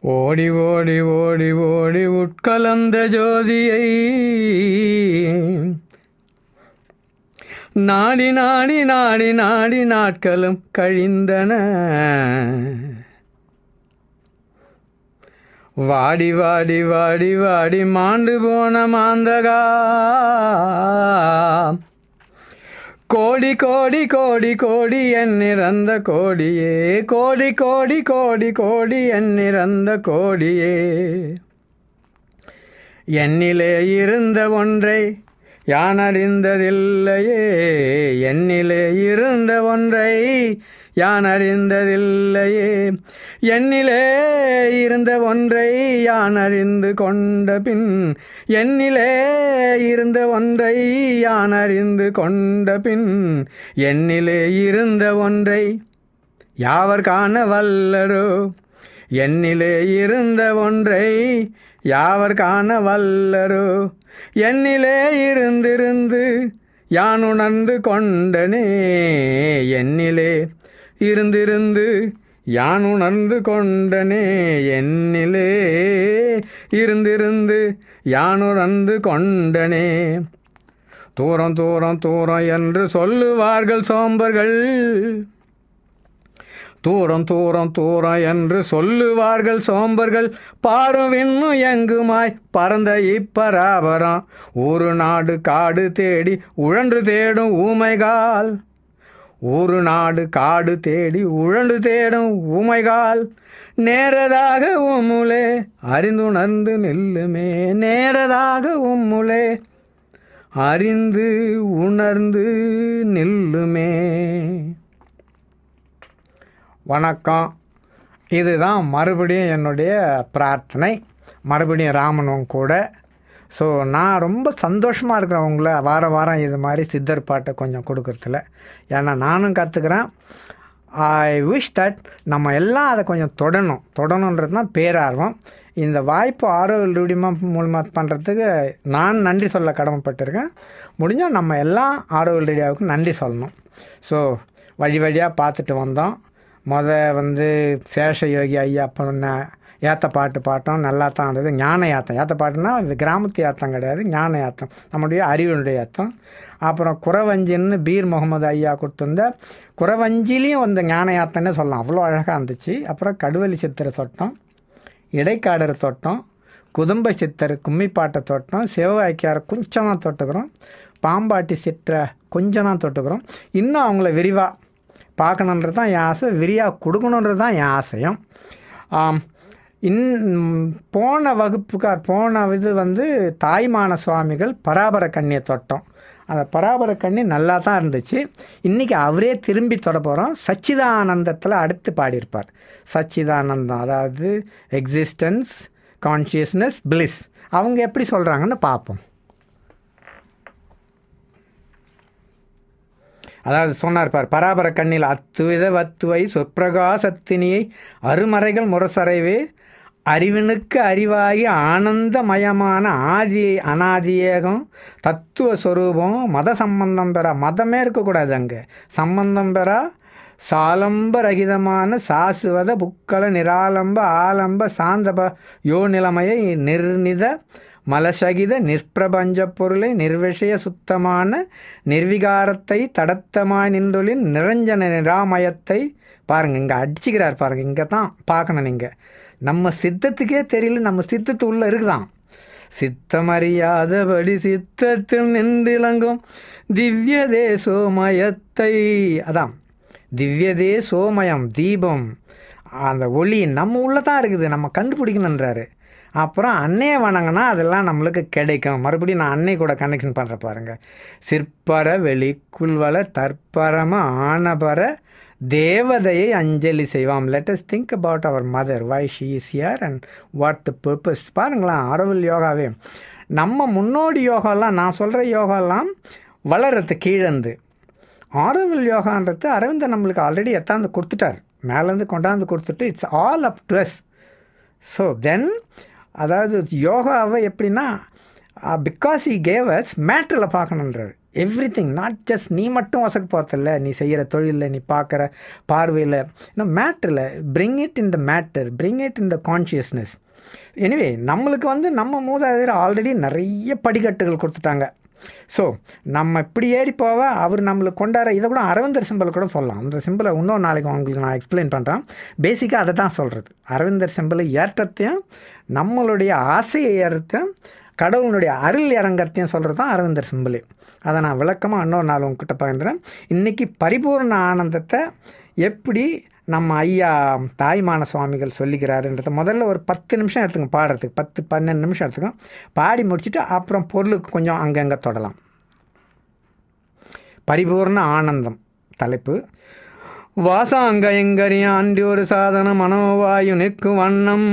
ஓடி ஓடி ஓடி ஓடி உட்கலந்த ஜோதியை நாடி நாடி நாடி நாடி நாட்களும் கழிந்தன வாடி வாடி வாடி வாடி மாண்டு போன மாந்தகா கோடி கோடி கோடி கோடி எண்ணிறந்த கோடியே கோடி கோடி கோடி கோடி எண்ணிறந்த கோடியே என்னிலே இருந்த ஒன்றை யான் அறிந்ததில்லையே என்னிலே இருந்த ஒன்றை யான் அறிந்ததில்லையே என்னிலே இருந்த ஒன்றை யான் அறிந்து கொண்ட பின் என்னிலே இருந்த ஒன்றை யான் அறிந்து கொண்ட பின் என்னிலே இருந்த ஒன்றை யாவர் காண வல்லரோ என்னிலே இருந்த ஒன்றை யாவர் காண வல்லரோ என்னிலே இருந்திருந்து யான் உணர்ந்து கொண்டனே என்னிலே இருந்திருந்து யான் உணர்ந்து கொண்டனே என்னிலே இருந்திருந்து யான் உணர்ந்து கொண்டனே தூரம் தூரம் தூரம் என்று சொல்லுவார்கள் சோம்பர்கள் தூரம் தூரம் தூரம் என்று சொல்லுவார்கள் சோம்பர்கள் பாரும் இன்னும் எங்குமாய் பறந்த இப்பராபரம் ஒரு நாடு காடு தேடி உழன்று தேடும் ஊமைகால் ஒரு நாடு காடு தேடி உழண்டு தேடும் ஊமைகால் நேரதாக உம்முலே அறிந்துணர்ந்து நில்லுமே நேரதாக உம்முலே அறிந்து உணர்ந்து நில்லுமே வணக்கம் இதுதான் மறுபடியும் என்னுடைய பிரார்த்தனை மறுபடியும் ராமனும் கூட ஸோ நான் ரொம்ப சந்தோஷமாக இருக்கிறேன் உங்களை வார வாரம் இது மாதிரி சித்தர் பாட்டை கொஞ்சம் கொடுக்குறதுல ஏன்னா நானும் கற்றுக்கிறேன் ஐ விஷ் தட் நம்ம எல்லாம் அதை கொஞ்சம் தொடணும் தொடணுன்றது தான் பேரார்வம் இந்த வாய்ப்பு ஆரோவில் ரூடியமாக மூலமாக பண்ணுறதுக்கு நான் நன்றி சொல்ல கடமைப்பட்டிருக்கேன் முடிஞ்சால் நம்ம எல்லாம் ஆரோவில் ரேடியோவுக்கு நன்றி சொல்லணும் ஸோ வழி வழியாக பார்த்துட்டு வந்தோம் முத வந்து சேஷ யோகி ஐயா பண்ண ஏத்த பாட்டு பாட்டோம் நல்லா தான் இருந்தது ஞான யாத்தம் ஏத்த பாட்டுனா இது கிராமத்து யாத்தம் கிடையாது ஞான யாத்தம் நம்முடைய அறிவினுடைய யாத்தம் அப்புறம் குறவஞ்சின்னு பீர் முகமது ஐயா கொடுத்துருந்த குறவஞ்சிலையும் வந்து ஞான யாத்தம்னே சொல்லலாம் அவ்வளோ அழகாக இருந்துச்சு அப்புறம் கடுவலி சித்திரை தொட்டம் இடைக்காடர் தொட்டம் குதும்ப சித்தர் கும்மிப்பாட்டை தொட்டோம் சிவவாய்க்கார கொஞ்சம் தான் தொட்டுக்கிறோம் பாம்பாட்டி சிற்ற கொஞ்சம் தான் தொட்டுக்கிறோம் இன்னும் அவங்கள விரிவாக பார்க்கணுன்றது தான் என் ஆசை விரியாக கொடுக்கணுன்றது தான் என் ஆசையும் இன் போன வகுப்புக்கார் போன இது வந்து தாய்மான சுவாமிகள் பராபர கண்ணியை தொட்டோம் அந்த பராபர கண்ணி நல்லா தான் இருந்துச்சு இன்றைக்கி அவரே திரும்பி தொட போகிறோம் சச்சிதானந்தத்தில் அடுத்து பாடியிருப்பார் சச்சிதானந்தம் அதாவது எக்ஸிஸ்டன்ஸ் கான்ஷியஸ்னஸ் பிளிஸ் அவங்க எப்படி சொல்கிறாங்கன்னு பார்ப்போம் அதாவது சொன்னார் பார் பராபர கண்ணில் அத்துவித வத்துவை சொற்பிரகாசத்தினியை அருமறைகள் முரசறைவே அறிவினுக்கு அறிவாகி ஆனந்தமயமான ஆதி அனாதியேகம் தத்துவ ஸ்வரூபம் மத சம்பந்தம் பெறா மதமே இருக்கக்கூடாது அங்கே சம்பந்தம் பெறா சாலம்ப ரகிதமான சாசுவத புக்கல நிராலம்ப ஆலம்ப சாந்தப யோ நிலைமையை நிர்ணித மலசகித நிற்பிரபஞ்ச பொருளை நிர்விஷய சுத்தமான நிர்விகாரத்தை தடத்தமாய் நின்றொழின் நிரஞ்சன நிராமயத்தை பாருங்கள் இங்கே அடிச்சுக்கிறார் பாருங்கள் இங்கே தான் பார்க்கணும் நீங்கள் நம்ம சித்தத்துக்கே தெரியல நம்ம சித்தத்து உள்ளே இருக்குதான் சித்தமறியாதபடி சித்தத்தில் நின்றிலங்கும் திவ்ய தேசோமயத்தை அதான் திவ்யதே சோமயம் தீபம் அந்த ஒளி நம்ம உள்ளே தான் இருக்குது நம்ம கண்டுபிடிக்கணுன்றாரு அப்புறம் அன்னையை வணங்கினா அதெல்லாம் நம்மளுக்கு கிடைக்கும் மறுபடியும் நான் அன்னை கூட கனெக்ஷன் பண்ணுற பாருங்கள் சிற்பர வெளிக்குள்வல தற்பரம ஆனபர தேவதையை அஞ்சலி செய்வோம் let's think about our mother why she is here and what the purpose பாருங்களேன் அரவல் யோகாவே நம்ம முன்னோடி யோகாலாம் நான் சொல்கிற யோகாலாம் வளர்றது கீழந்து ஆரோவில் யோகான்றது அரவிந்தர் நம்மளுக்கு ஆல்ரெடி எத்தாந்து கொடுத்துட்டார் மேலேருந்து கொண்டாந்து கொடுத்துட்டு it's all up to us so then அதாவது யோகாவை எப்படின்னா பிகாஸ் ஈ கேவ் அஸ் மேட்டரில் பார்க்கணுன்றார் எவ்ரி திங் நாட் ஜஸ்ட் நீ மட்டும் வசக்க போகிறதில்ல நீ செய்கிற தொழிலில் நீ பார்க்குற பார்வையில் இன்னும் மேட்டரில் bring it in the matter bring it in the consciousness anyway நம்மளுக்கு வந்து நம்ம மூதாதையர் ஆல்ரெடி நிறைய படிக்கட்டுகள் கொடுத்துட்டாங்க ஸோ நம்ம இப்படி ஏறி போக அவர் நம்மளுக்கு கொண்டாட இதை கூட அரவிந்தர் சிம்பிள் கூட சொல்லலாம் அந்த சிம்பிளை இன்னும் நாளைக்கு உங்களுக்கு நான் எக்ஸ்பிளைன் பண்ணுறேன் பேசிக்காக அதை தான் சொல்கிறது அரவிந்தர் சிம்பிளை ஏற்றத்தையும் நம்மளுடைய ஆசையை ஏறத்தையும் கடவுளுடைய அருள் இறங்கத்தையும் சொல்கிறது தான் அரவிந்தர் சிம்பிளே அதை நான் விளக்கமாக இன்னொரு நாள் உங்ககிட்ட பகிர்ந்துறேன் இன்றைக்கி பரிபூர்ண ஆனந்தத்தை எப்படி நம்ம ஐயா தாய்மான சுவாமிகள் சொல்லிக்கிறாருன்றத முதல்ல ஒரு பத்து நிமிஷம் எடுத்துங்க பாடுறதுக்கு பத்து பன்னெண்டு நிமிஷம் எடுத்துங்க பாடி முடிச்சுட்டு அப்புறம் பொருளுக்கு கொஞ்சம் அங்கங்கே தொடலாம் பரிபூர்ண ஆனந்தம் தலைப்பு வாசாங்க எங்கரியா அன்றி ஒரு சாதன மனோவாயு நிற்கும் வண்ணம்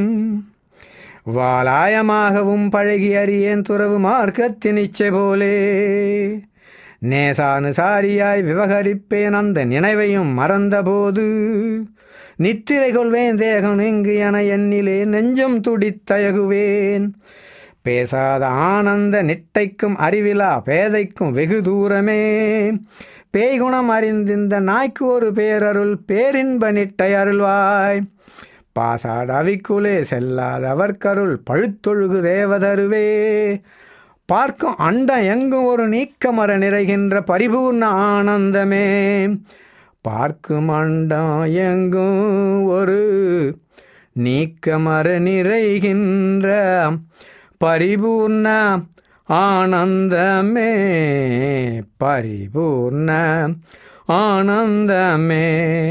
வாலாயமாகவும் பழகி அறியேன் துறவு மார்க்கத்தின் இச்சை போலே நேசானுசாரியாய் விவகரிப்பேன் அந்த நினைவையும் மறந்தபோது நித்திரை கொள்வேன் தேகம் எங்கு என எண்ணிலே நெஞ்சம் துடித்தயகுவேன் பேசாத ஆனந்த நிட்டைக்கும் அறிவிலா பேதைக்கும் வெகு தூரமே பேய்குணம் அறிந்திந்த நாய்க்கு ஒரு பேரருள் பேரின்ப நிட்டை அருள்வாய் பாசாட அவிக்குலே செல்லாதவர் கருள் பழுத்தொழுகு தேவதருவே பார்க்கும் அண்டம் எங்கும் ஒரு நீக்கமர நிறைகின்ற பரிபூர்ண ஆனந்தமே பார்க்கும் அண்டம் எங்கும் ஒரு நீக்கமர நிறைகின்ற பரிபூர்ண ஆனந்தமே பரிபூர்ண ஆனந்தமே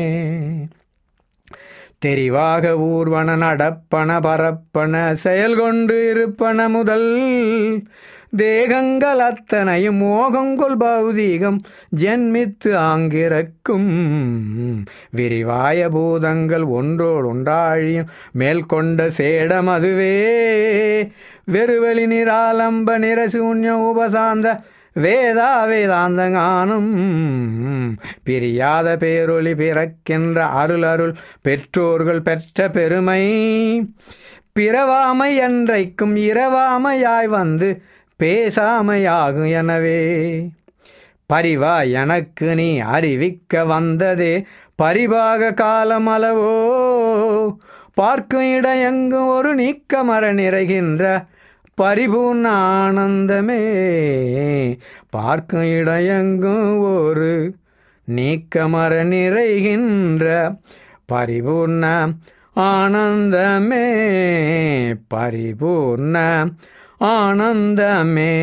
தெரிவாக ஊர்வன நடப்பன பரப்பன செயல் கொண்டு இருப்பன முதல் தேகங்கள் அத்தனையும் மோகங்கொள் பௌதீகம் ஜென்மித்து ஆங்கிறக்கும் விரிவாய பூதங்கள் ஒன்றோடு ஒன்றாழியும் மேல் கொண்ட சேடம் அதுவே வெறுவெளி நிராலம்ப நிரசூன்ய உபசாந்த வேதா வேதாந்தங்கானும் பிரியாத பேரொளி பிறக்கின்ற அருள் அருள் பெற்றோர்கள் பெற்ற பெருமை பிறவாமை என்றைக்கும் இரவாமையாய் வந்து பேசாமையாகும் எனவே பரிவா எனக்கு நீ அறிவிக்க வந்ததே பரிபாக காலம் அளவோ பார்க்கும் இடம் எங்கும் ஒரு நீக்கமர நிறைகின்ற பரிபூர்ண ஆனந்தமே பார்க்கும் இடம் எங்கும் ஒரு நீக்கமர நிறைகின்ற பரிபூர்ண ஆனந்தமே பரிபூர்ண ஆனந்தமே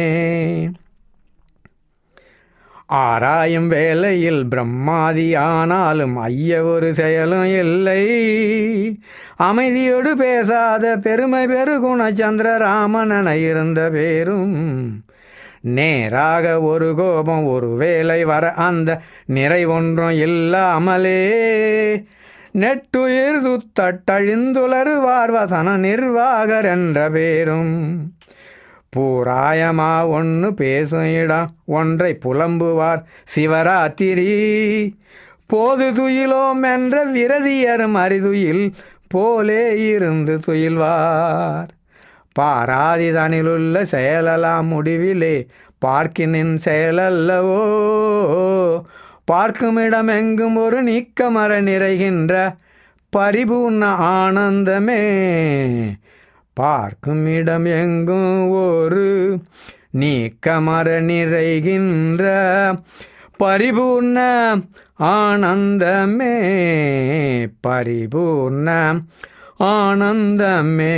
ஆராயும் வேளையில் பிரம்மாதி ஆனாலும் ஐய ஒரு செயலும் இல்லை அமைதியோடு பேசாத பெருமை பெருகுண சந்திரராமனன இருந்த பேரும் நேராக ஒரு கோபம் ஒரு வேலை வர அந்த நிறை ஒன்றும் இல்லாமலே நெட்டுயிர் சுத்தட்டழிந்துலருவார் வசன நிர்வாகர் என்ற பேரும் பூராயமா ஒன்று பேசும் இடம் ஒன்றை புலம்புவார் சிவராத்திரி போது துயிலோம் என்ற விரதியரும் அரிதுயில் போலே இருந்து துயில்வார் பாராதிதனிலுள்ள செயலலாம் முடிவிலே பார்க்கினின் செயலல்லவோ பார்க்கும் இடம் எங்கும் ஒரு நீக்கமர நிறைகின்ற பரிபூர்ண ஆனந்தமே பார்க்கும் இடம் எங்கும் ஒரு நீக்கமர நிறைகின்ற பரிபூர்ண ஆனந்தமே பரிபூர்ண ஆனந்தமே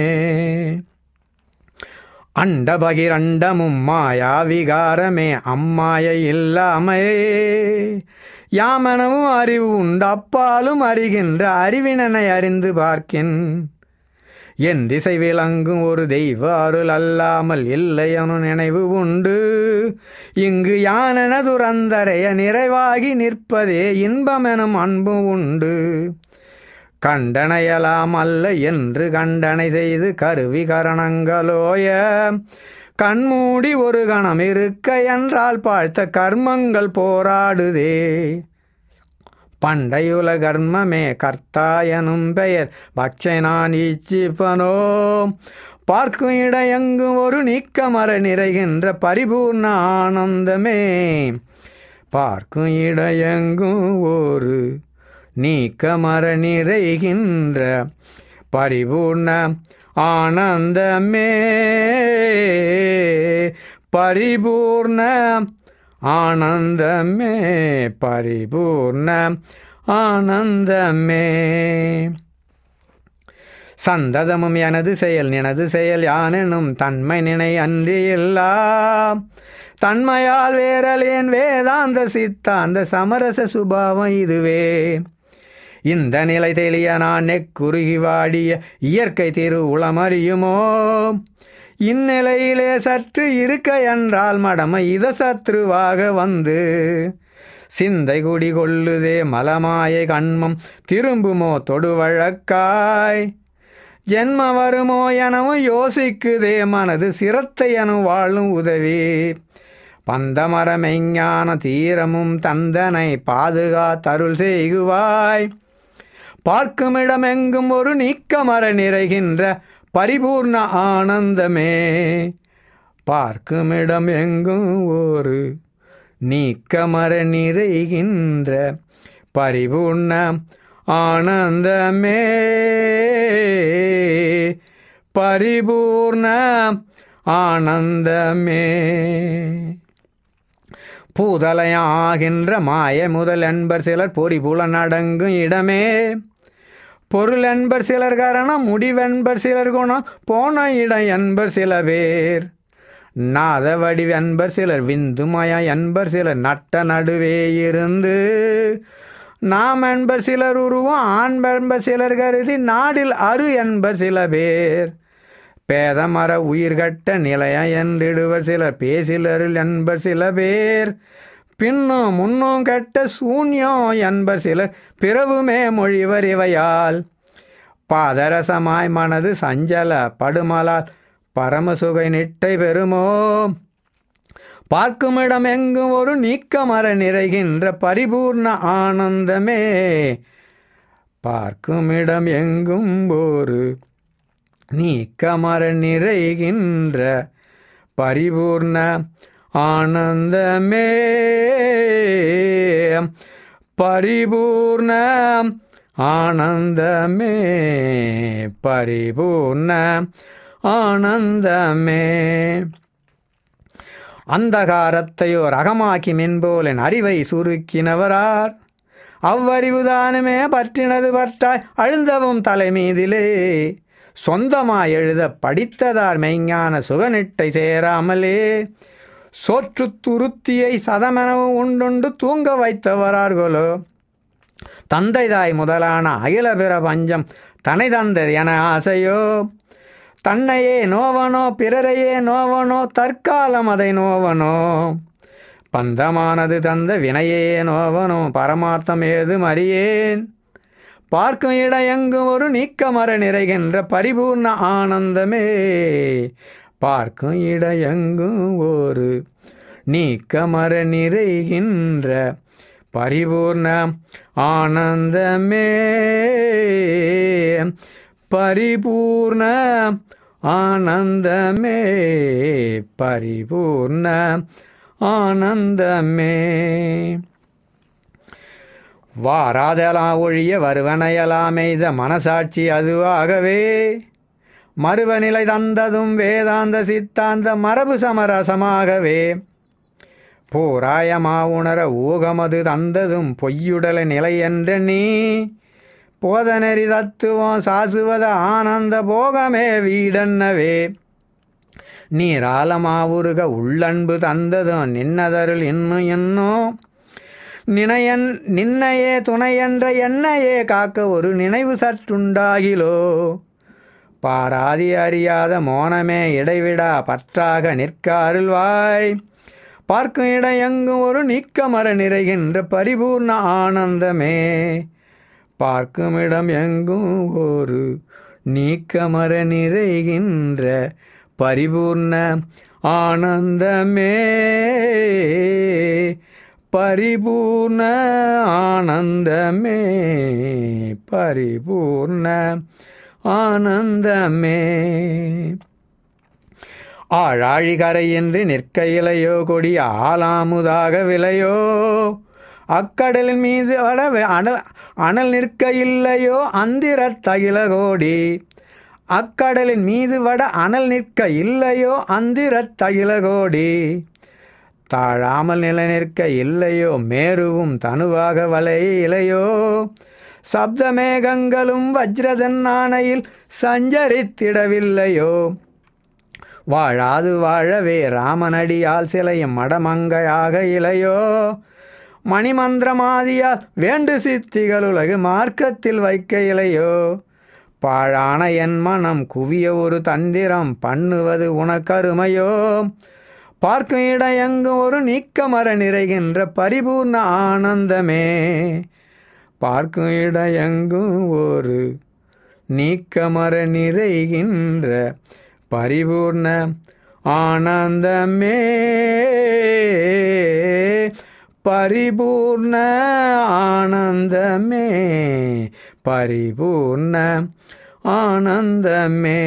அண்டபகிரண்டமும் மாயா விகாரமே அம்மாய இல்லாமையே யாமனவும் அறிவு உண்டு அப்பாலும் அறிகின்ற அறிவினனை அறிந்து பார்க்கின் என் திசை விளங்கும் ஒரு தெய்வ அருள் அல்லாமல் இல்லையனு நினைவு உண்டு இங்கு யானென துறந்தரைய நிறைவாகி நிற்பதே இன்பமெனும் அன்பும் உண்டு கண்டனையலாம் அல்ல என்று கண்டனை செய்து கருவி கரணங்களோய கண்மூடி ஒரு கணம் இருக்க என்றால் பார்த்த கர்மங்கள் போராடுதே பண்டையுல கர்மமே கர்த்தா எனும் பெயர் பட்சை நான் ஈச்சிப்பனோ பார்க்கும் இடையெங்கும் ஒரு நீக்கமர நிறைகின்ற பரிபூர்ண ஆனந்தமே பார்க்கும் இடையெங்கும் ஒரு நீக்கமர நிறைகின்ற பரிபூர்ண ஆனந்தமே பரிபூர்ண ஆனந்தமே பரிபூர்ண ஆனந்தமே சந்ததமும் எனது செயல் நினது செயல் யானெனும் தன்மை நினை அன்றி இல்லா தன்மையால் வேரலேன் வேதாந்த சித்தாந்த சமரச சுபாவம் இதுவே இந்த நிலை தெளிய நான் நெக்குருகி வாடிய இயற்கை திரு உளமறியுமோ இந்நிலையிலே சற்று இருக்க என்றால் மடமை இத சத்ருவாக வந்து சிந்தை குடி கொள்ளுதே மலமாய கண்மம் திரும்புமோ தொடுவழக்காய் ஜென்ம வருமோ எனவும் யோசிக்குதே மனது சிரத்தை என வாழும் உதவி பந்தமர மெஞ்ஞான தீரமும் தந்தனை பாதுகா தருள் செய்குவாய் பார்க்குமிடமெங்கும் ஒரு நீக்கமர நிறைகின்ற பரிபூர்ண ஆனந்தமே பார்க்குமிடம் எங்கும் ஒரு நீக்கமர நிறைகின்ற பரிபூர்ண ஆனந்தமே பரிபூர்ண ஆனந்தமே பூதலையாகின்ற மாய முதல் என்பர் சிலர் பொறிபுலன் அடங்கும் இடமே பொருள் என்பர் சிலர் கரணம் முடிவென்பர் சிலர் குணம் போன இடம் என்பர் சில பேர் நாத வடிவென்பர் சிலர் விந்துமய என்பர் சிலர் நட்ட நடுவே இருந்து நாம் என்பர் சிலர் உருவம் ஆண் என்பர் சிலர் கருதி நாடில் அரு என்பர் சில பேர் பேதமர உயிர்கட்ட நிலைய என்றிடுவர் சிலர் பேசிலருள் என்பர் சில பேர் பின்னும் முன்னும் கெட்ட சூன்யம் என்பர் சிலர் பிறவுமே மொழிவர் இவையால் பாதரசமாய் மனது சஞ்சல படுமலால் பரமசுகை நிட்டை பெறுமோ பார்க்குமிடம் எங்கும் ஒரு நீக்கமர நிறைகின்ற பரிபூர்ண ஆனந்தமே பார்க்குமிடம் எங்கும் ஒரு நீக்கமர நிறைகின்ற பரிபூர்ண ஆனந்தமே பரிபூர்ண ஆனந்தமே பரிபூர்ண ஆனந்தமே அந்தகாரத்தையோர் அகமாக்கி மென்போலின் அறிவை சுருக்கினவரார் அவ்வறிவுதானுமே பற்றினது பற்றாய் அழுந்தவும் தலைமீதிலே சொந்தமாய் எழுத படித்ததார் மெய்ஞான சுகநிட்டை சேராமலே சோற்று துருத்தியை சதமெனவும் உண்டுண்டு தூங்க வைத்தவரார்களோ தந்தை தாய் முதலான அகில பிற பஞ்சம் தனை தந்தது என ஆசையோ தன்னையே நோவனோ பிறரையே நோவனோ தற்காலம் அதை நோவனோ பந்தமானது தந்த வினையே நோவனோ பரமார்த்தம் ஏதும் அறியேன் பார்க்கும் இடம் எங்கும் ஒரு நீக்கமர நிறைகின்ற பரிபூர்ண ஆனந்தமே பார்க்கும் இடம் எங்கும் ஒரு நீக்கமர நிறைகின்ற பரிபூர்ண ஆனந்தமே பரிபூர்ண ஆனந்தமே பரிபூர்ண ஆனந்தமே வாராதெல்லாம் ஒழிய வருவனையெல்லாம் எய்த மனசாட்சி அதுவாகவே மறுவநிலை தந்ததும் வேதாந்த சித்தாந்த மரபு சமரசமாகவே போராயமா உணர ஊகமது தந்ததும் பொய்யுடல நிலை என்ற நீ போதநெறி தத்துவம் சாசுவத ஆனந்த போகமே வீடன்னவே நீராலமா உருக உள்ளன்பு தந்ததும் நின்னதருள் இன்னும் இன்னும் நினையன் நின்னையே துணையென்ற என்னையே காக்க ஒரு நினைவு சற்றுண்டாகிலோ பாராதி அறியாத மோனமே இடைவிடா பற்றாக நிற்க அருள்வாய் பார்க்கும் இடம் எங்கும் ஒரு நீக்கமர நிறைகின்ற பரிபூர்ண ஆனந்தமே பார்க்கும் இடம் எங்கும் ஒரு நீக்கமர நிறைகின்ற பரிபூர்ண ஆனந்தமே பரிபூர்ண ஆனந்தமே பரிபூர்ண ஆனந்தமே ஆழாழிகரையின்றி நிற்க இலையோ கொடி ஆலாமுதாக விலையோ அக்கடலின் மீது வட அனல் அனல் நிற்க இல்லையோ அந்திர தகில கோடி அக்கடலின் மீது வட அனல் நிற்க இல்லையோ அந்திர தகில கோடி தாழாமல் நிலை நிற்க இல்லையோ மேருவும் தனுவாக வலை இலையோ சப்தமேகங்களும் வஜ்ரதன் ஆணையில் சஞ்சரித்திடவில்லையோ வாழாது வாழவே ராமனடியால் சிலையும் மடமங்கையாக இலையோ மணிமந்திரமாதியால் வேண்டு சித்திகள் உலகு மார்க்கத்தில் வைக்க இலையோ பாழான என் மனம் குவிய ஒரு தந்திரம் பண்ணுவது உனக்கருமையோ பார்க்கும் இடம் எங்கும் ஒரு நீக்கமர நிறைகின்ற பரிபூர்ண ஆனந்தமே பார்க்கும் இடம் எங்கும் ஒரு நீக்கமர நிறைகின்ற பரிபூர்ண ஆனந்தமே பரிபூர்ண ஆனந்தமே பரிபூர்ண ஆனந்தமே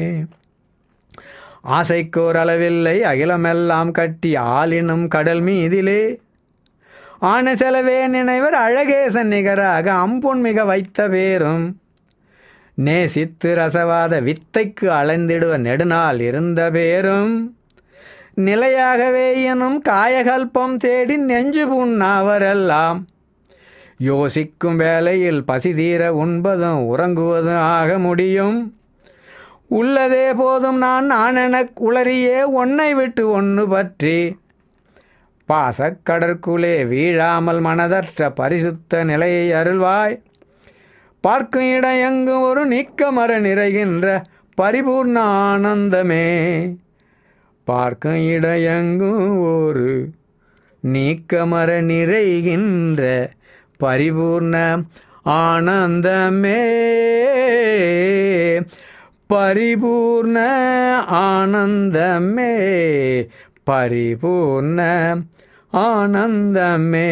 ஆசைக்கோர் அளவில்லை அகிலமெல்லாம் கட்டி ஆளினும் கடல் மீதிலே ஆன செலவே நினைவர் அழகேசன் நிகராக அம்பொன் மிக வைத்த பேரும் நேசித்து ரசவாத வித்தைக்கு அளந்திடுவ நெடுநாள் இருந்த பேரும் நிலையாகவே எனும் காயகல்பம் தேடி நெஞ்சு புண்ணாவரெல்லாம் யோசிக்கும் வேளையில் பசி தீர உண்பதும் உறங்குவதும் ஆக முடியும் உள்ளதே போதும் நான் நானெனக் உளறியே ஒன்னை விட்டு ஒன்று பற்றி பாசக்கடற்குள்ளே வீழாமல் மனதற்ற பரிசுத்த நிலையை அருள்வாய் பார்க்கும் இடம் எங்கும் ஒரு நீக்கமர நிறைகின்ற பரிபூர்ண ஆனந்தமே பார்க்கும் இடம் எங்கும் ஒரு நீக்கமர நிறைகின்ற பரிபூர்ண ஆனந்தமே பரிபூர்ண ஆனந்தமே பரிபூர்ண ஆனந்தமே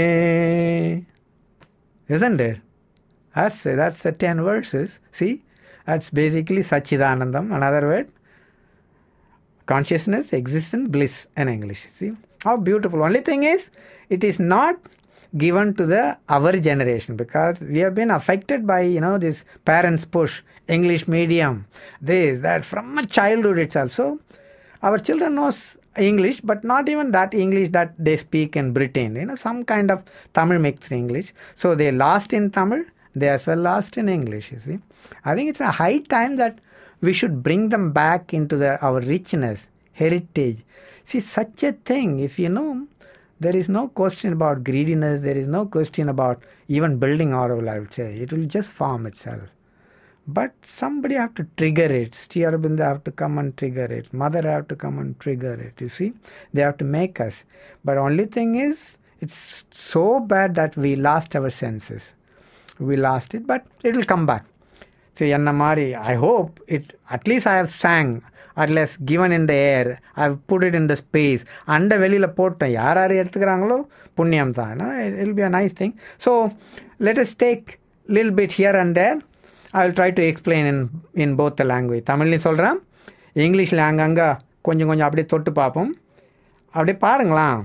isn't it that's that's the 10 verses see that's basically sachidanandam another word consciousness existence bliss in english see how beautiful only thing is it is not given to the our generation because we have been affected by you know this parents push english medium this that from a childhood itself so our children knows english but not even that english that they speak in britain you know some kind of tamil mixed english so they lost in tamil they as well lost in english you see i think it's a high time that we should bring them back into the, our richness heritage see such a thing if you know there is no question about greediness there is no question about even building oral i would say it will just form itself but somebody have to trigger it Sri Aurobindo have to come and trigger it mother have to come and trigger it you see they have to make us but only thing is it's so bad that we lost our senses we lost it but it will come back so என்ன மாதிரி I hope it at least I have sang at least given in the air I put it in the space அண்டை வெளியில் போட்டேன் யார் யார் எடுத்துக்கிறாங்களோ புண்ணியம் தான் will be a nice thing so let us take லில் bit here and there I will try to explain in in both the language தமிழ்லையும் சொல்கிறேன் இங்கிலீஷில் அங்கங்கே கொஞ்சம் கொஞ்சம் அப்படியே தொட்டு பார்ப்போம் அப்படியே பாருங்களேன்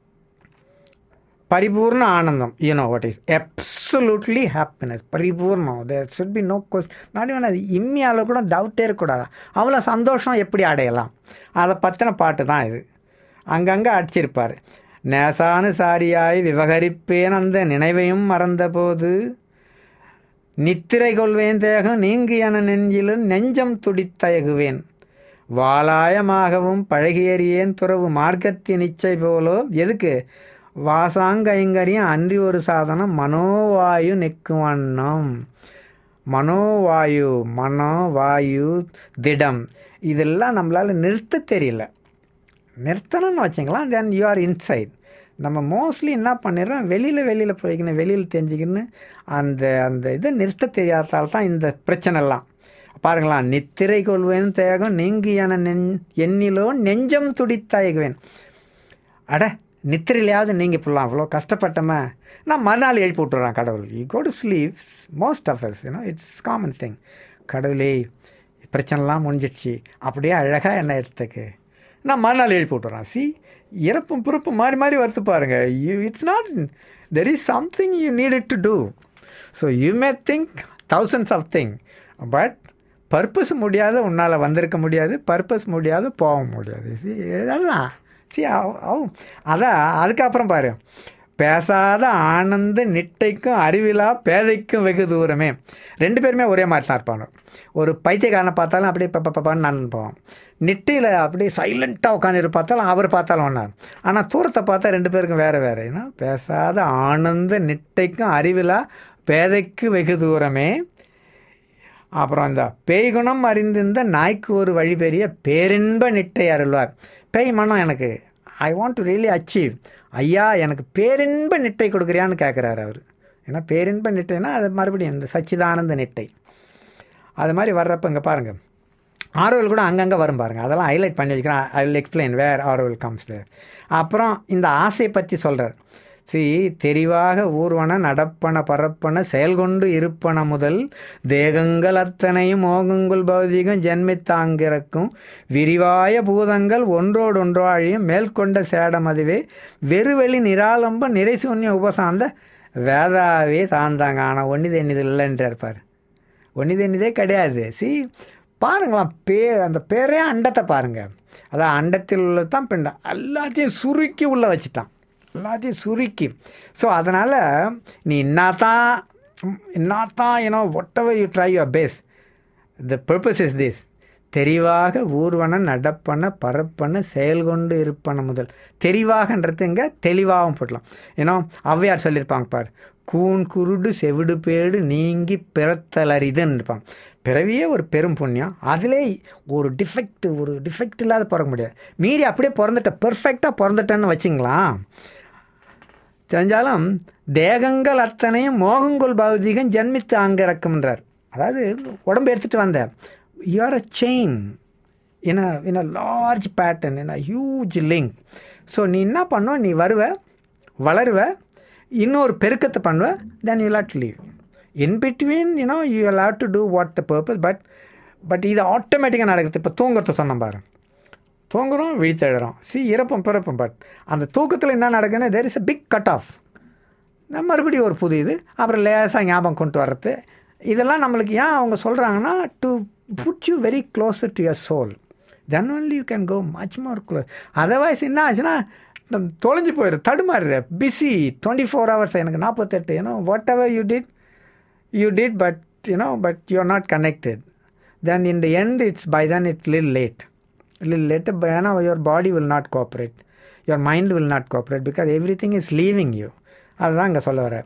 பரிபூர்ண ஆனந்தம் you know what is absolutely happiness பரிபூர்ணம் there should be no cost not even அது இம்மியால் கூட டவுட்டே இருக்கக்கூடாது அவ்வளோ சந்தோஷம் எப்படி அடையலாம் அதை பற்றின பாட்டு தான் இது அங்கங்கே அடிச்சிருப்பார் நேசானுசாரியாய் விவகரிப்பேன் அந்த நினைவையும் மறந்தபோது நித்திரை கொள்வேன் தேகம் நீங்கு என நெஞ்சிலும் நெஞ்சம் துடித்தயகுவேன் வாலாயமாகவும் பழகியறியேன் துறவு மார்க்கத்தின் இச்சை போலோ எதுக்கு வாசாங்கைங்கரியம் அன்றி ஒரு சாதனம் மனோவாயு நிற்கும் வண்ணம் மனோவாயு மனோவாயு திடம் இதெல்லாம் நம்மளால் நிறுத்த தெரியல நிறுத்தணும்னு வச்சுங்களேன் தென் யூ ஆர் இன்சைட் நம்ம மோஸ்ட்லி என்ன பண்ணிடுறோம் வெளியில் வெளியில் போய்க்கணும் வெளியில் தெரிஞ்சுக்கின்னு அந்த அந்த இதை நிறுத்த தெரியாதால் தான் இந்த பிரச்சனைலாம் பாருங்களா நித்திரை கொள்வேன் தேகம் நீங்கி என நெஞ் எண்ணிலோ நெஞ்சம் துடித்தயகுவேன் அட நித்திரையிலையாவது நீங்கள் போடலாம் அவ்வளோ கஷ்டப்பட்டோமே நான் மறுநாள் எழுப்பி விட்டுறான் கடவுள் you go to sleep most of us you know it's common thing கடவுளே பிரச்சனைலாம் முடிஞ்சிடுச்சு அப்படியே அழகாக என்ன எடுத்துக்கு நான் மறுநாள் எழுப்பி விட்டுறேன் சி இறப்பும் பிறப்பும் மாறி மாறி வருது பாருங்க you it's not there is something you needed to do so you may think thousands of thing but purpose முடியாத உன்னால் வந்திருக்க முடியாது பர்பஸ் முடியாத போக முடியாது சி அதெல்லாம் சி அதான் அதுக்கப்புறம் பாரு பேசாத ஆனந்த நிட்டைக்கும் அறிவிலா பேதைக்கும் வெகு தூரமே ரெண்டு பேருமே ஒரே மாதிரி தான் இருப்பாங்க ஒரு பைத்தியக்காரனை பார்த்தாலும் அப்படியே பப்பான்னு நான் போவோம் நிட்டையில் அப்படியே சைலண்ட்டாக உட்காந்துட்டு பார்த்தாலும் அவர் பார்த்தாலும் ஒன்றா ஆனால் தூரத்தை பார்த்தா ரெண்டு பேருக்கும் வேறு வேறு ஏன்னா பேசாத ஆனந்த நிட்டைக்கும் அறிவிலா பேதைக்கு வெகு தூரமே அப்புறம் அந்த பேய்குணம் அறிந்திருந்த நாய்க்கு ஒரு வழி பெரிய பேரின்ப நிட்டை அருள்வார் பேய் மனம் எனக்கு I want to really achieve ஐயா எனக்கு பேரின்ப நிட்டை கொடுக்குறியான்னு கேட்குறாரு அவர் ஏன்னா பேரின்ப நிட்டைனா அது மறுபடியும் இந்த சச்சிதானந்த நிட்டை அது மாதிரி வர்றப்போ இங்கே பாருங்கள் ஆரோவில் கூட அங்கங்கே வரும் பாருங்கள் அதெல்லாம் ஹைலைட் பண்ணி வைக்கிறேன் I will explain where Auroville comes there அப்புறம் இந்த ஆசையை பற்றி சொல்கிறார் சி தெரிவாக ஊர்வன நடப்பன பரப்பன செயல்கொண்டு இருப்பன முதல் தேகங்கள் அத்தனையும் மோகங்குள் பௌதிகம் ஜென்மித்தாங்கிறக்கும் விரிவாய பூதங்கள் ஒன்றோடொன்றோ அழியும் மேற்கொண்ட சேடம் அதுவே வெறுவெளி நிராலம்ப நிறைசூன்ய உபசாந்த வேதாவே தாந்தாங்க ஆனால் ஒன்னிது எண்ணிது இல்லைன்ட்டு இருப்பார் ஒன்னிது எண்ணிதே கிடையாது சி பாருங்களாம் பே அந்த பேரே அண்டத்தை பாருங்கள் அதான் அண்டத்தில் உள்ளது தான் பிண்டம் எல்லாத்தையும் சுருக்கி உள்ளே வச்சுட்டான் எல்லாத்தையும் சுருக்கி ஸோ அதனால் நீ இன்னாதான் இன்னாதான் ஏன்னோ whatever you try your best the purpose is this தெரிவாக ஊர்வன நடப்பன பரப்பன செயல் கொண்டு இருப்பன முதல் தெரிவாகன்றது இங்கே தெளிவாகவும் போடலாம் ஏன்னா ஔவையார் சொல்லியிருப்பாங்க பார் கூன் குருடு செவிடு பேடு நீங்கி பிறத்தலரிதுன்னு இருப்பாங்க பிறவியே ஒரு பெரும் புண்ணியம் அதிலே ஒரு டிஃபெக்ட் ஒரு டிஃபெக்ட் இல்லாத பிறக்க முடியாது மீறி அப்படியே பிறந்துட்ட பெர்ஃபெக்டாக பிறந்துட்டேன்னு வச்சிங்களா செஞ்சாலும் தேகங்கள் அத்தனையும் மோகங்குள் பௌதிகம் ஜன்மித்து அங்கிறக்கும்ன்றார் அதாவது உடம்பு எடுத்துகிட்டு வந்த you're a chain in a in a large pattern in a huge link so நீ என்ன பண்ணுவ நீ வருவ வளருவ இன்னொரு பெருக்கத்தை பண்ணுவ then you lot leave in between you know you have to do what the purpose but but இது ஆட்டோமேட்டிக்காக நடக்குது இப்போ தூங்குறத சொன்னேன் பாரு தூங்குறோம் விழித்தெழுறோம் சி இறப்பம் பிறப்பம் பட் அந்த தூக்கத்தில் என்ன நடக்குதுன்னா there is a big cut off மறுபடியும் ஒரு புது இது அப்புறம் லேசாக ஞாபகம் கொண்டு வர்றது இதெல்லாம் நம்மளுக்கு ஏன் அவங்க சொல்கிறாங்கன்னா to put you very close to your soul then only you can go much more close otherwise என்ன ஆச்சுன்னா தொலைஞ்சு போயிடும் தடுமாறுற பிஸி டுவெண்ட்டி ஃபோர் ஹவர்ஸ் எனக்கு நாற்பத்தெட்டு ஏன்னா what ever you did you did but you know but you are not connected then in the end it's by then it's லில் late லில் late ஏன்னா your body will not cooperate your mind will not cooperate because every thing is leaving you அதுதான் இங்கே சொல்ல வரேன்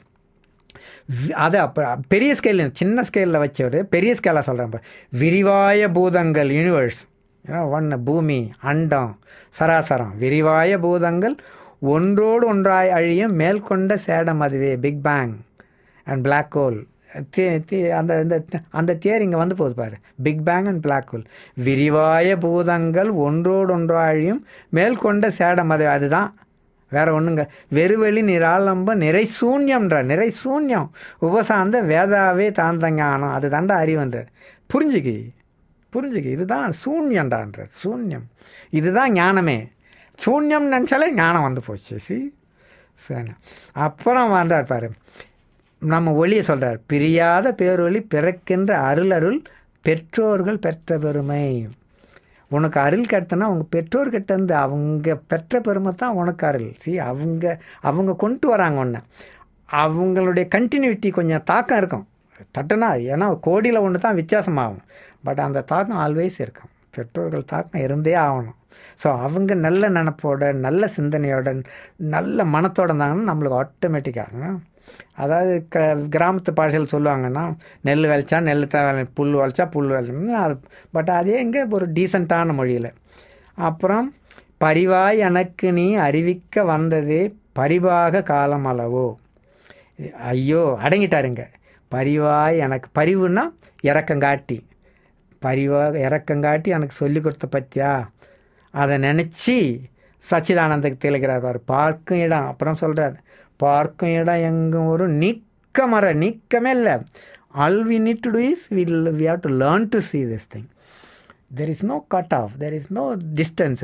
அது அப்போ பெரிய ஸ்கேல் சின்ன ஸ்கேலில் வச்சவர் பெரிய ஸ்கேலாக சொல்கிறேன் விரிவாய பூதங்கள் யூனிவர்ஸ் ஏன்னா ஒன்று பூமி அண்டம் சராசரம் விரிவாய பூதங்கள் ஒன்றோடு ஒன்றாய் அழியும் மேற்கொண்ட சேடம் அதுவே big bang and black hole அந்த இந்த அந்த தியர் இங்கே வந்து போகுது பாரு big bang and black hole விரிவாய பூதங்கள் ஒன்றோடு ஒன்றாய் அழியும் மேற்கொண்ட சேடம் அது அதுதான் வேற ஒன்றுங்க வெறுவெளி நிராலம்ப நிறை சூன்யம்ன்ற நிறை சூன்யம் உபசார்ந்த வேதாவே தாந்தஞானம் அது தாண்டா அறிவுன்றார் புரிஞ்சுக்கி புரிஞ்சுக்கி இதுதான் சூன்யண்டான்றார் சூன்யம் இதுதான் ஞானமே சூன்யம் நினச்சாலே ஞானம் வந்து போச்சு சி சரி அப்புறம் வந்தார் பாரு நம்ம ஒளியை சொல்கிறார் பிரியாத பேரொளி பிறக்கின்ற அருள் அருள் பெற்றோர்கள் பெற்ற பெருமை உனக்கு அருள் கிடைத்தனா உங்கள் பெற்றோர்கிட்ட இருந்து அவங்க பெற்ற பெருமை தான் உனக்கு அருள் சி அவங்க அவங்க கொண்டு வராங்க ஒன்று அவங்களுடைய கண்டினியூட்டி கொஞ்சம் தாக்கம் இருக்கும் தட்டுனா ஏன்னா கோடியில் ஒன்று தான் வித்தியாசமாகும் பட் அந்த தாக்கம் ஆல்வேஸ் இருக்கும் பெற்றோர்கள் தாக்கம் இருந்தே ஆகணும் ஸோ அவங்க நல்ல நினப்போட நல்ல சிந்தனையோட நல்ல மனத்தோட இருந்தாங்கன்னா நம்மளுக்கு ஆட்டோமேட்டிக்காக அதாவது க கிராமத்து பாஷையில் சொல்லுவாங்கன்னா நெல் விளைச்சா நெல் தான் புல் விளைச்சா புல் விளைச்சா அது பட் அதே இங்கே ஒரு டீசெண்டான மொழியில் அப்புறம் பரிவாய் எனக்கு நீ அறிவிக்க வந்ததே பரிவாக காலம் அளவோ ஐயோ அடங்கிட்டாருங்க பரிவாய் எனக்கு பரிவுன்னா இறக்கங்காட்டி பரிவாக இறக்கங்காட்டி எனக்கு சொல்லி கொடுத்த பற்றியா அதை நினச்சி சச்சிதானந்தக்கு தெளிக்கிறார் பார் பார்க்கும் இடம் அப்புறம் சொல்கிறார் பார்க்கும் இடம் எங்கும் ஒரு நீக்க மர நீக்கமே இல்லை all we need to do is will we have to learn to see this thing there is no cut off there is no distances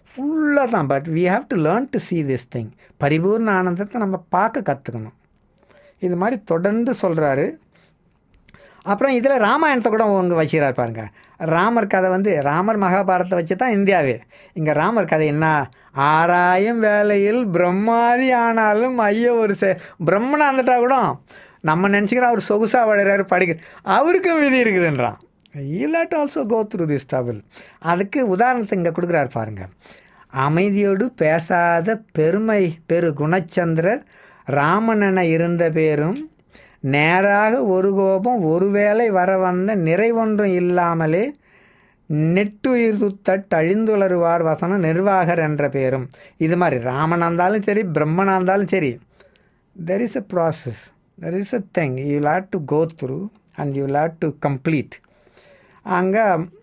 ஃபுல்லாக தான் but we have to learn to see this thing பரிபூர்ண ஆனந்தத்தை நம்ம பார்க்க கற்றுக்கணும் இது மாதிரி தொடர்ந்து சொல்கிறாரு அப்புறம் இதில் ராமாயணத்தை கூட அவங்க வச்சுக்கிறார் பாருங்க ராமர் கதை வந்து ராமர் மகாபாரதத்தை வச்சு தான் இந்தியாவே இங்கே ராமர் கதை என்ன ஆறாயும் வேலையில் பிரம்மாதி ஆனாலும் ஐயோ ஒரு செ பிரம்மனா இருந்துட்டா கூட நம்ம நினச்சிக்கிறோம் அவர் சொகுசாக வளர்றாரு படிக்க அவருக்கும் விதி இருக்குதுன்றான் இல்லாட் also go through this trouble அதுக்கு உதாரணத்தை இங்கே கொடுக்குறாரு பாருங்க அமைதியோடு பேசாத பெருமை பெரு குணச்சந்திரர் ராமனென இருந்த பேரும் நேராக ஒரு கோபம் ஒருவேளை வர வந்த நிறைவொன்றும் இல்லாமலே நெட்டுயிர் துத்தட் அழிந்துளருவார் வசனம் நிர்வாகர் என்ற பேரும் இது மாதிரி ராமனாக இருந்தாலும் சரி பிரம்மனாக இருந்தாலும் சரி there is a process there is a thing you late to go through and you late to complete அங்கே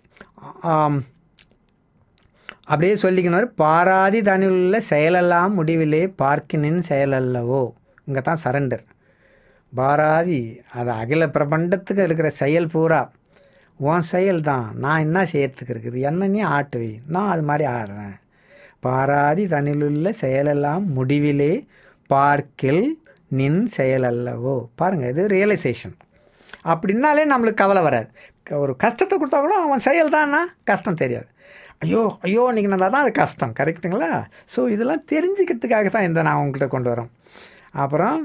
அப்படியே சொல்லிக்கணும் பாராதி தனியுள்ள செயலெல்லாம் முடிவிலே பார்க்கினின் செயலல்லவோ இங்கே தான் சரண்டர் பாராதி அது அகில பிரபண்டத்துக்கு இருக்கிற செயல் பூரா உன் செயல் தான் நான் என்ன செய்யறதுக்கு இருக்குது என்ன நீ ஆட்டுவி நான் அது மாதிரி ஆடுறேன் பாராதி தனிலுள்ள செயலெல்லாம் முடிவிலே பார்க்கில் நின் செயல் அல்லவோ பாருங்கள் இது ரியலைசேஷன் அப்படின்னாலே நம்மளுக்கு கவலை வராது க- ஒரு கஷ்டத்தை கொடுத்தா கூட அவன் செயல் தான்னா கஷ்டம் தெரியாது ஐயோ ஐயோ இன்றைக்கி நல்லா தான் அது கஷ்டம் கரெக்டுங்களா ஸோ இதெல்லாம் தெரிஞ்சுக்கிறதுக்காக தான் இந்த நான் உங்கள்கிட்ட கொண்டு வரோம் அப்புறம்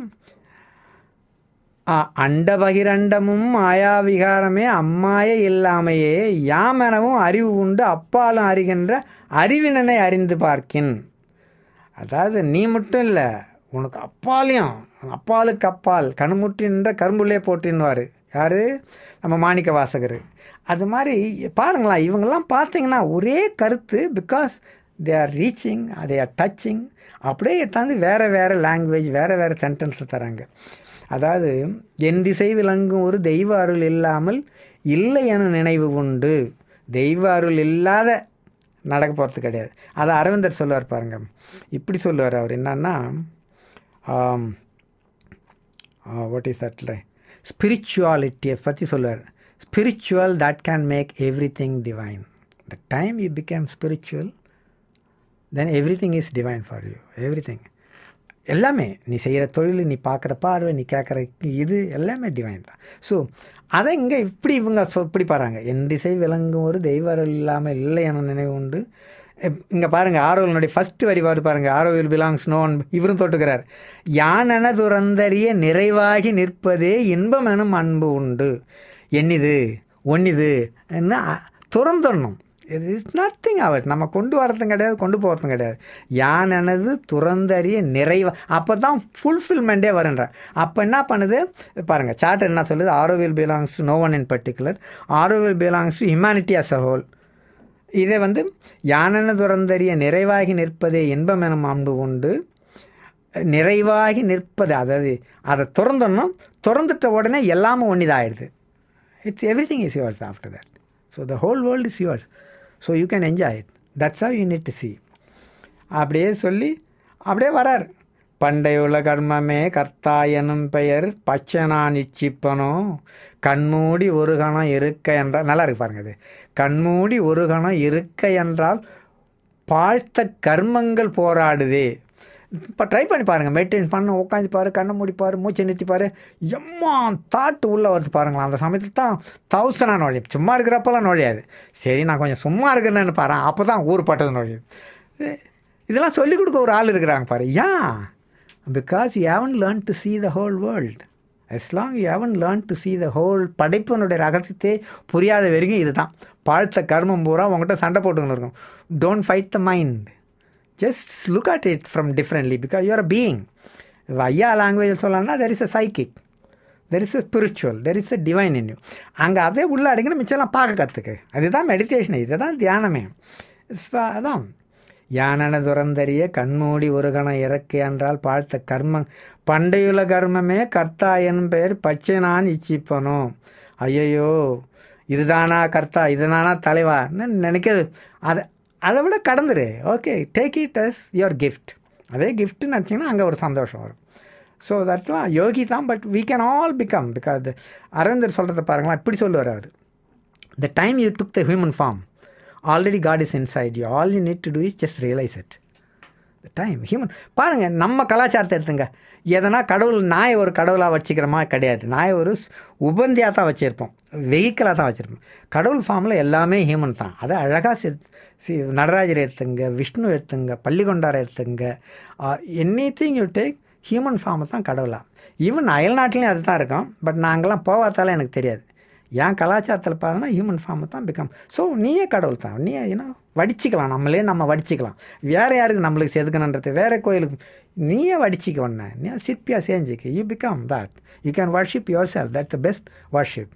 ஆ, அண்ட பகிரண்டமும் மாயாவிகாரமே அம்மாய இல்லாமையே யாமெனவும் அறிவு உண்டு அப்பாலும் அறிகின்ற அறிவினனை அறிந்து பார்க்கின் அதாவது நீ மட்டும் இல்லை உனக்கு அப்பாலையும் அப்பாலுக்கு அப்பால் கணுமுற்றின்ற கரும்புள்ளே போட்டின்னுவார் யார் நம்ம மாணிக்க வாசகர் அது மாதிரி பாருங்களேன் இவங்கெல்லாம் பார்த்தீங்கன்னா ஒரே கருத்து because they are reaching they are touching அப்படியே எடுத்தாந்து வேறு வேறு லாங்குவேஜ் வேறு வேறு சென்டென்ஸில் தராங்க அதாவது என் திசை விளங்கும் ஒரு தெய்வ அருள் இல்லாமல் இல்லை என நினைவு உண்டு தெய்வ அருள் இல்லாத நடக்க போகிறது கிடையாது அதை அரவிந்தர் சொல்லுவார் பாருங்க இப்படி சொல்லுவார் அவர் என்னன்னா வாட் இஸ் தட்ல ஸ்பிரிச்சுவாலிட்டியை பற்றி சொல்லுவார் spiritual that can make every thing divine the time you became spiritual then every thing is divine for you every thing எல்லாமே நீ செய்கிற தொழில் நீ பார்க்குற பார்வை நீ கேட்குற இது எல்லாமே டிவைன் தான் ஸோ அதை இங்கே இப்படி இவங்க சொ- இப்படி பாருங்க என் திசை விளங்கும் ஒரு தெய்வ அருள் இல்லாமல் இல்லை என நினைவு உண்டு இங்கே பாருங்கள் ஆரோவினுடைய ஃபஸ்ட் வரி பாரு பாருங்கள் ஆரோவில் பிலாங்ஸ் நோன் இவரும் தொட்டுக்கிறார் யானென துறந்தறிய நிறைவாகி நிற்பதே இன்பம் எனும் அன்பு உண்டு என்னிது ஒன்னிது என்ன துறந்துடணும் இது இஸ் நத்திங் அவர் நம்ம கொண்டு வரதும் கிடையாது கொண்டு போகிறதும் கிடையாது யான் எனது துறந்தறிய நிறைவா அப்போ தான் ஃபுல்ஃபில்மெண்ட்டே வருன்ற அப்போ என்ன பண்ணுது பாருங்கள் சார்ட்டர் என்ன சொல்லுது Auroville belongs to no one in particular Auroville belongs to humanity as a whole இதை வந்து யானென துறந்தறிய நிறைவாகி நிற்பதே இன்பம் எனும் அன்பு உண்டு நிறைவாகி நிற்பது அதாவது அதை திறந்தோன்னா திறந்துட்ட உடனே எல்லாமே ஒன்றிதாகிடுது it's every thing is yours after that so the whole world is yours so you can enjoy it that's how you need to see அப்படியே சொல்லி அப்படியே வரார் பண்டையுள்ள கர்மமே கர்த்தா எனும் பெயர் பச்சை நான் இச்சிப்பனோ கண்மூடி ஒரு கணம் இருக்க என்றால் நல்லா இருக்கு பாருங்க இது கண்மூடி ஒரு கணம் இருக்க என்றால் பாழ்த்த கர்மங்கள் போராடுதே இப்போ ட்ரை பண்ணி பாருங்கள் மெயின்டைன் பண்ண உட்காந்து பாரு கண்ணை மூடி பாரு மூச்சை நிறுத்தி பாரு எம்மா தாட்டு உள்ளே வருது பாருங்களேன் அந்த சமயத்தில் தான் தௌசண்டாக நுழையும் சும்மா இருக்கிறப்பெல்லாம் நுழையாது சரி நான் கொஞ்சம் சும்மா இருக்கிறேன்னு பாரு அப்போ தான் ஊர் பட்டது நுழையுது இது- இதெல்லாம் சொல்லிக் கொடுக்க ஒரு ஆள் இருக்கிறாங்க பாரு ஏன் because you haven't learn to see the whole world as long you haven't learned to see the whole படைப்பினுடைய ரகசியத்தை புரியாத வரைக்கும் இதுதான் பாழ்த்த கர்மம் பூரா உங்கள்கிட்ட சண்டை போட்டுக்கணும் இருக்கும் don't fight the mind just look at it from differently because you're a being ஐயா லாங்குவேஜ் சொல்லணும்னா there is a psychic there is a spiritual there is a divine in you அங்கே அதே உள்ள அடங்கின மிச்சம்லாம் பார்க்க கற்றுக்கு அதுதான் மெடிடேஷன் இதுதான் தியானமே It's fa- அதான் யானன துறந்தறிய கண்மூடி ஒரு கணம் இறக்கு என்றால் பார்த்த கர்மம் பண்டையுள்ள கர்மமே கர்த்தா எனும் பெயர் பச்சை நான் இச்சிப்பனோ ஐயையோ இதுதானா கர்த்தா இதுதானா தலைவா நினைக்கிறது அதை அதை விட கடந்துரு okay take it as your gift அதே கிஃப்ட்னு நினச்சிங்கன்னா அங்கே ஒரு சந்தோஷம் வரும் ஸோ தட்லாம் யோகி தான் but we can all become because அரவிந்தர் சொல்கிறத பாருங்களேன் இப்படி சொல்லுவார் அவர் the time you took the human form already God is inside you all you need to do is just realise it time human பாருங்கள் நம்ம கலாச்சாரத்தை எடுத்துங்க எதனா கடவுள் நாயை ஒரு கடவுளாக வச்சுக்கிறோமா கிடையாது நாயை ஒரு உபந்தியாக தான் வச்சுருப்போம் வெஹிக்கிளாக தான் வச்சுருப்போம் கடவுள் ஃபார்மில் எல்லாமே ஹியூமன் தான் அதை அழகாக சி சி நடராஜர் எடுத்துங்க விஷ்ணு எடுத்துங்க பள்ளிகொண்டாரை எடுத்துங்க any thing you take human ஃபார்மை தான் கடவுளாக ஈவன் அயல்நாட்டிலையும் அது தான் இருக்கும் பட் நாங்கள்லாம் போகாதால எனக்கு தெரியாது என் கலாச்சாரத்தில் பாருன்னா ஹியூமன் ஃபார்மை தான் பிகம் ஸோ நீயே கடவுள் தான் நீயே ஏன்னா வடிச்சிக்கலாம் நம்மளே நம்ம வடிச்சிக்கலாம் வேறு யாருக்கு நம்மளுக்கு செதுக்கணுன்றது வேறு கோயிலுக்கு நீயே வடிச்சிக்க ஒன்று நீ சிற்பியாக செஞ்சுக்க you become that you can worship yourself that's the best worship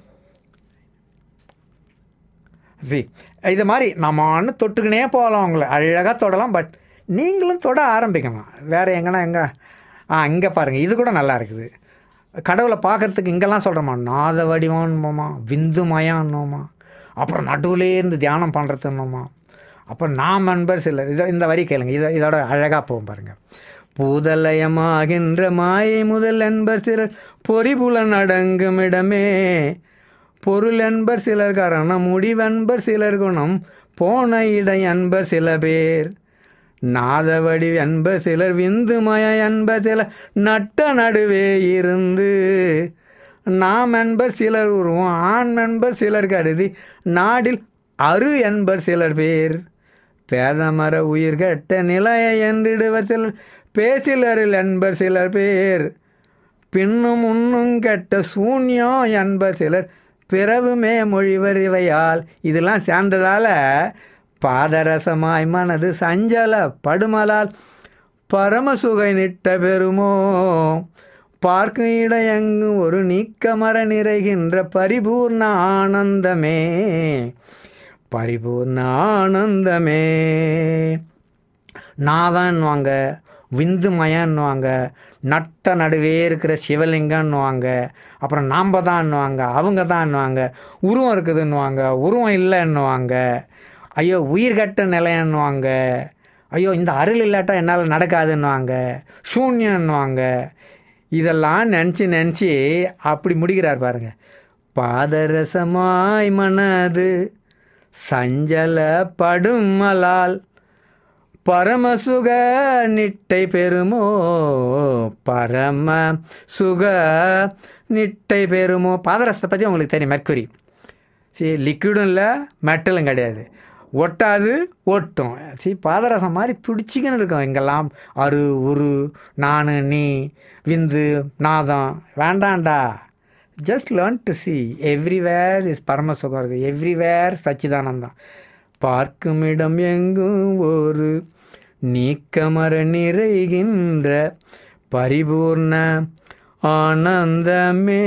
see இது மாதிரி நம்ம ஒன்று தொட்டுக்கினே போகலாம் உங்களை அழகாக தொடலாம் பட் நீங்களும் தொட ஆரம்பிக்கலாம் வேறு எங்கன்னா எங்கே ஆ இங்கே பாருங்கள் இது கூட நல்லா இருக்குது கடவுளை பார்க்கறதுக்கு இங்கெல்லாம் சொல்கிறோமா நாத வடிவம்னோமா விந்துமயம்னோமா அப்புறம் நடுவுலே இருந்து தியானம் பண்ணுறதுன்னோமா அப்புறம் நாம் நண்பர் சிலர் இதை இந்த வரி கேளுங்க இதை இதோட அழகாக போகும் பாருங்கள் பூதலயமாகின்ற மாயை முதல் என்பர் சிலர் பொறிபுலன் அடங்கும் இடமே பொருள் என்பர் சிலர் கரணம் முடிவென்பர் சிலர் குணம் போன இடை அன்பர் சில பேர் நாதவடி என்ப சிலர் விந்துமய என்ப சிலர் நட்ட நடுவே இருந்து நாம் என்பர் சிலர் உருவம் ஆண் என்பர் சிலர் கருதி நாடில் அரு என்பர் சிலர் பேர் பேதமர உயிர் கெட்ட நிலைய என்றிடுவர் சிலர் பேசிலரில் என்பர் சிலர் பேர் பின்னும் உன்னும் கெட்ட சூன்யம் என்பர் சிலர் பிறவுமே மொழிவர் இவையால் இதெல்லாம் சேர்ந்ததால் பாதரசமாய் மனது சஞ்சல படுமலால் பரமசுகை நிட்ட பெருமோ பார்க்கும் இடையங்கும் ஒரு நீக்கமர நிறைகின்ற பரிபூர்ண ஆனந்தமே பரிபூர்ண ஆனந்தமே நாதான்வாங்க விந்துமயன்னுவாங்க நட்ட நடுவே இருக்கிற சிவலிங்கன்னுவாங்க அப்புறம் நாம் தான்னுவாங்க அவங்க தான்னுவாங்க உருவம் இருக்குதுன்னுவாங்க உருவம் இல்லைன்னுவாங்க ஐயோ உயிர்கட்ட நிலையன்னுவாங்க ஐயோ இந்த அருள் இல்லாட்டா என்னால் நடக்காதுன்னுவாங்க சூன்யன்னுவாங்க இதெல்லாம் நினச்சி நினச்சி அப்படி முடிக்கிறார் பாருங்க பாதரசமாய் மனது சஞ்சல படுமலால் பரமசுக நிட்டை பெறுமோ பரம சுக நிட்டை பெறுமோ பாதரசத்தை பற்றி உங்களுக்கு தெரியும் மெர்க்குரி சரி லிக்விடும் இல்லை மெட்டலும் கிடையாது ஒட்டாது ஒட்டும் சரி பாதரசம் மாதிரி துடிச்சிக்கின்னு இருக்கும் இங்கெல்லாம் அரு உரு நான் நீ விந்து நாதம் வேண்டாண்டா just learn to see everywhere is பரமசுகம் இருக்குது எவ்ரிவேர் சச்சிதானந்தம் பார்க்கும் இடம் எங்கும் ஒரு நீக்கமர நிறைகின்ற பரிபூர்ண ஆனந்தமே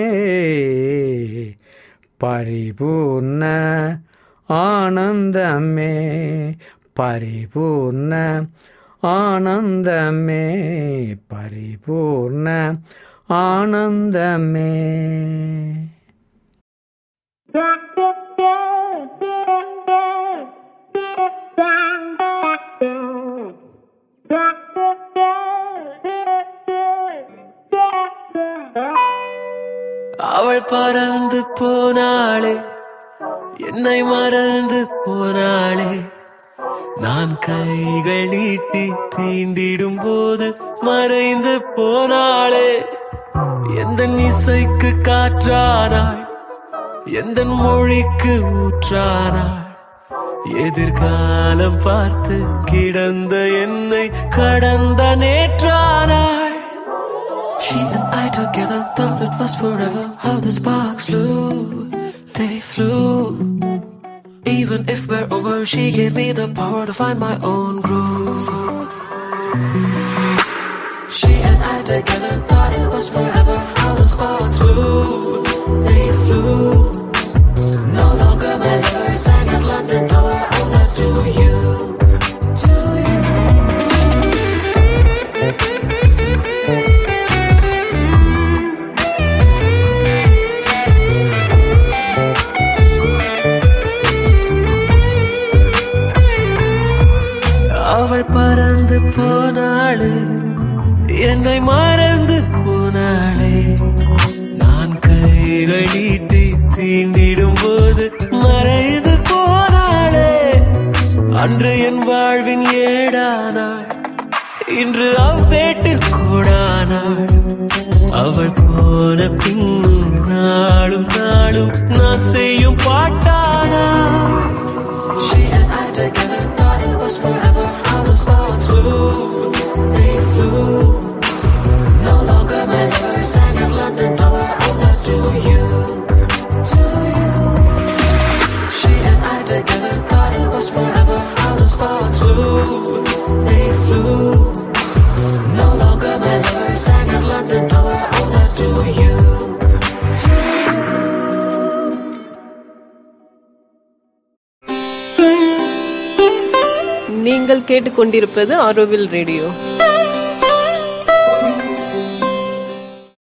பரிபூர்ண ஆனந்தமே பரிபூர்ண ஆனந்தமே பரிபூர்ண ஆனந்தமே அவள் பறந்து போனாளே என்னை மறந்து போனாளே நான் கைகள் நீட்டி தீண்டிடும் போது மறைந்து போனாளே எந்த இசைக்கு காற்றானாள் எந்த மொழிக்கு ஊற்றானாள் எதிர்காலம் பார்த்து கிடந்த என்னை கடந்த நேற்றானாள் She and I together thought it was forever. How the sparks flew, they flew. Even if we're over, she gave me the power to find my own groove. She and I together thought it was forever. How the sparks flew, they flew. No longer my lover, sang at London Tower. Oh, not to you. To you. அவள் பறந்து போனாளே என்னை மறந்து போனாளே நான் கைகள் நீட்டி தீண்டிடும் போது மறைந்து போனாளே அன்று என் வாழ்வின் ஏடானாள் இன்று அவ்வேட்டில் கூடானாள் அவள் போன பின்னும் நாளும் நாளும் நான் செய்யும் பாட்டானா She and I together thought it was forever. How those thoughts flew, they flew. No longer my lover, sang at London Tower. Oh, not to you. She and I together thought it was forever. How those thoughts flew, they flew. No longer my lover, sang at London Tower. Oh, not to you. நீங்கள் கேட்டுக்கொண்டிருப்பது Auroville radio